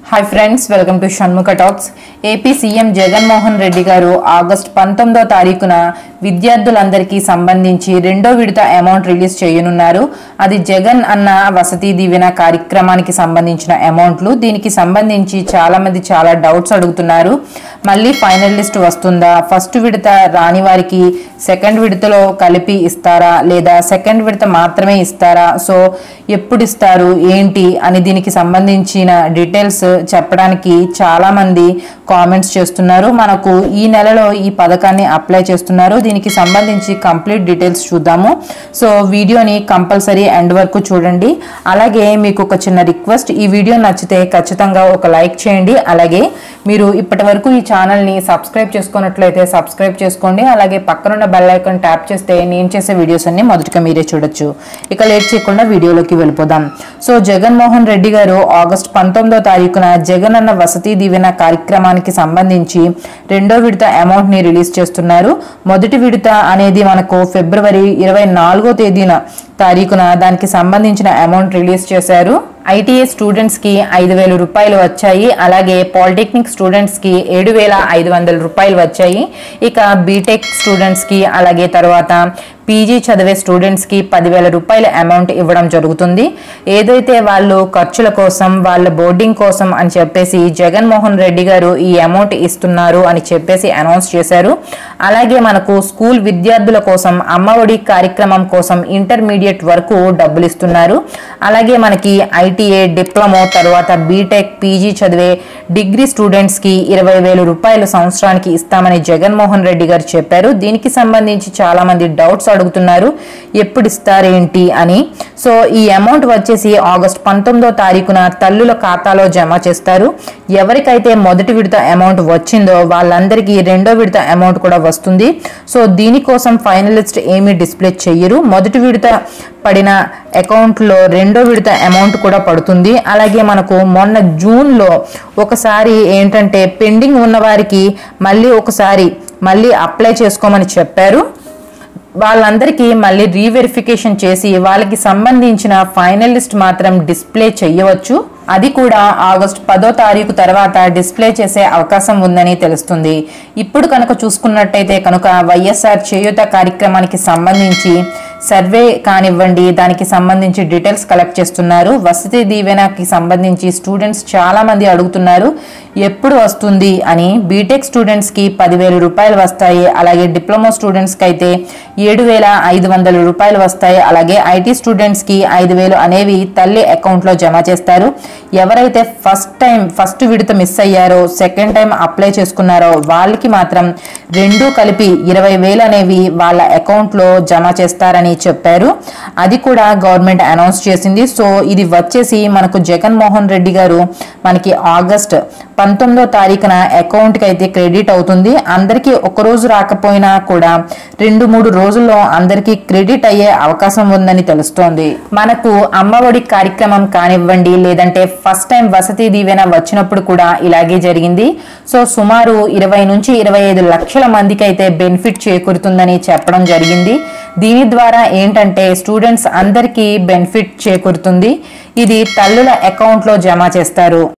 hi friends welcome to Shanmukha talks AP CM Jaganmohan Reddy garu August పంతొమ్మిదో తారీఖున విద్యార్థులందరికీ సంబంధించి రెండో విడత అమౌంట్ రిలీజ్ చేయనున్నారు అది జగన్ అన్న వసతి దీవెన కార్యక్రమానికి సంబంధించిన అమౌంట్లు దీనికి సంబంధించి చాలా మంది చాలా డౌట్స్ అడుగుతున్నారు మళ్ళీ ఫైనల్ లిస్ట్ వస్తుందా ఫస్ట్ విడత రాని వారికి సెకండ్ విడతలో కలిపి ఇస్తారా లేదా సెకండ్ విడత మాత్రమే ఇస్తారా సో ఎప్పుడు ఇస్తారు ఏంటి అని దీనికి సంబంధించిన డీటెయిల్స్ చెప్పడానికి చాలా మంది కామెంట్స్ చేస్తున్నారు మనకు ఈ నెలలో ఈ పథకాన్ని అప్లై చేస్తున్నారు దీనికి సంబంధించి కంప్లీట్ డీటెయిల్స్ చూద్దాము సో వీడియోని కంపల్సరీ ఎండ్ వరకు చూడండి అలాగే మీకు ఒక చిన్న రిక్వెస్ట్ ఈ వీడియో నచ్చితే ఖచ్చితంగా ఒక లైక్ చేయండి అలాగే మీరు ఇప్పటి వరకు ఈ ఛానల్ని సబ్స్క్రైబ్ చేసుకున్నట్లయితే సబ్స్క్రైబ్ చేసుకోండి అలాగే పక్కనున్న బెల్ ఐకాన్ ట్యాప్ చేస్తే నేను చేసే వీడియోస్ అన్ని మొదటిగా మీరే చూడొచ్చు ఇక లేట్ చేయకుండా వీడియోలోకి వెళ్ళిపోదాం సో జగన్మోహన్ రెడ్డి గారు ఆగస్ట్ పంతొమ్మిదో తారీఖున జగన్ అన్న వసతి దీవెన కార్యక్రమానికి సంబంధించి రెండో విడత అమౌంట్ ని రిలీజ్ చేస్తున్నారు మొదటి విడత అనేది మనకు ఫిబ్రవరి ఇరవై నాలుగో తేదీన తారీఖున దానికి సంబంధించిన అమౌంట్ రిలీజ్ చేశారు ఐటీఏ స్టూడెంట్స్ కి ఐదు వేల రూపాయలు వచ్చాయి అలాగే పాలిటెక్నిక్ స్టూడెంట్స్ కి ఏడు వేల ఐదు వందల రూపాయలు వచ్చాయి ఇక బీటెక్ స్టూడెంట్స్ కి అలాగే తర్వాత పీజీ చదివే స్టూడెంట్స్ కి పదివేల రూపాయల అమౌంట్ ఇవ్వడం జరుగుతుంది ఏదైతే వాళ్ళు ఖర్చుల కోసం వాళ్ళ బోర్డింగ్ కోసం అని చెప్పేసి జగన్మోహన్ రెడ్డి గారు ఈ అమౌంట్ ఇస్తున్నారు అని చెప్పేసి అనౌన్స్ చేశారు అలాగే మనకు స్కూల్ విద్యార్థుల కోసం అమ్మఒడి కార్యక్రమం కోసం ఇంటర్మీడియట్ వరకు డబ్బులు ఇస్తున్నారు అలాగే మనకి ఐటీఏ డిప్లొమో తర్వాత బీటెక్ పీజీ చదివే డిగ్రీ స్టూడెంట్స్ కి ఇరవై వేల రూపాయలు సంవత్సరానికి ఇస్తామని జగన్మోహన్ రెడ్డి గారు చెప్పారు దీనికి సంబంధించి చాలా మంది డౌట్స్ అడుగుతున్నారు ఎప్పుడు ఇస్తారేంటి అని సో ఈ అమౌంట్ వచ్చేసి ఆగస్ట్ పంతొమ్మిదో తారీఖున తల్లుల ఖాతాలో జమ చేస్తారు ఎవరికైతే మొదటి విడత అమౌంట్ వచ్చిందో వాళ్ళందరికీ రెండో విడత అమౌంట్ కూడా వస్తుంది సో దీనికోసం ఫైనలిస్ట్ ఏమీ డిస్ప్లే చెయ్యరు మొదటి విడత పడిన అకౌంట్లో రెండో విడత అమౌంట్ కూడా పడుతుంది అలాగే మనకు మొన్న జూన్లో ఒకసారి ఏంటంటే పెండింగ్ ఉన్న వారికి మళ్ళీ ఒకసారి మళ్ళీ అప్లై చేసుకోమని చెప్పారు వాళ్ళందరికీ మళ్ళీ రీవెరిఫికేషన్ చేసి వాళ్ళకి సంబంధించిన ఫైనల్ లిస్ట్ మాత్రం డిస్ప్లే చేయవచ్చు అది కూడా ఆగస్ట్ పదో తారీఖు తర్వాత డిస్ప్లే చేసే అవకాశం ఉందని తెలుస్తుంది ఇప్పుడు కనుక చూసుకున్నట్టయితే కనుక వైఎస్ఆర్ చేయూత కార్యక్రమానికి సంబంధించి సర్వే కానివ్వండి దానికి సంబంధించి డీటెయిల్స్ కలెక్ట్ చేస్తున్నారు వసతి దీవెనకి సంబంధించి స్టూడెంట్స్ చాలా మంది అడుగుతున్నారు ఎప్పుడు వస్తుంది అని బీటెక్ స్టూడెంట్స్ కి పదివేల రూపాయలు వస్తాయి అలాగే డిప్లొమా స్టూడెంట్స్ కి అయితే ఏడు వేల ఐదు వందల రూపాయలు వస్తాయి అలాగే ఐటీ స్టూడెంట్స్ కి ఐదు వేలు అనేవి తల్లి అకౌంట్ లో జమ చేస్తారు ఎవరైతే ఫస్ట్ టైం ఫస్ట్ విడత మిస్ అయ్యారో సెకండ్ టైం అప్లై చేసుకున్నారో వాళ్ళకి మాత్రం రెండు కలిపి ఇరవై వేలు అనేవి వాళ్ళ అకౌంట్ లో జమ చేస్తారని చెప్పారు అది కూడా గవర్నమెంట్ అనౌన్స్ చేసింది సో ఇది వచ్చేసి మనకు జగన్మోహన్ రెడ్డి గారు మనకి ఆగస్ట్ పంతొమ్మిదో తారీఖున అకౌంట్ కి అయితే క్రెడిట్ అవుతుంది అందరికీ ఒక రోజు రాకపోయినా కూడా రెండు మూడు రోజుల్లో అందరికీ క్రెడిట్ అయ్యే అవకాశం ఉందని తెలుస్తోంది మనకు అమ్మఒడి కార్యక్రమం కానివ్వండి లేదంటే ఫస్ట్ టైం వసతి దీవెన వచ్చినప్పుడు కూడా ఇలాగే జరిగింది సో సుమారు ఇరవై నుంచి ఇరవై ఐదు లక్షల మందికి అయితే బెనిఫిట్ చేకూరుతుందని చెప్పడం జరిగింది దీని ద్వారా ఏంటంటే స్టూడెంట్స్ అందరికీ బెనిఫిట్ చేకూరుతుంది ఇది తల్లుల అకౌంట్లో జమ చేస్తారు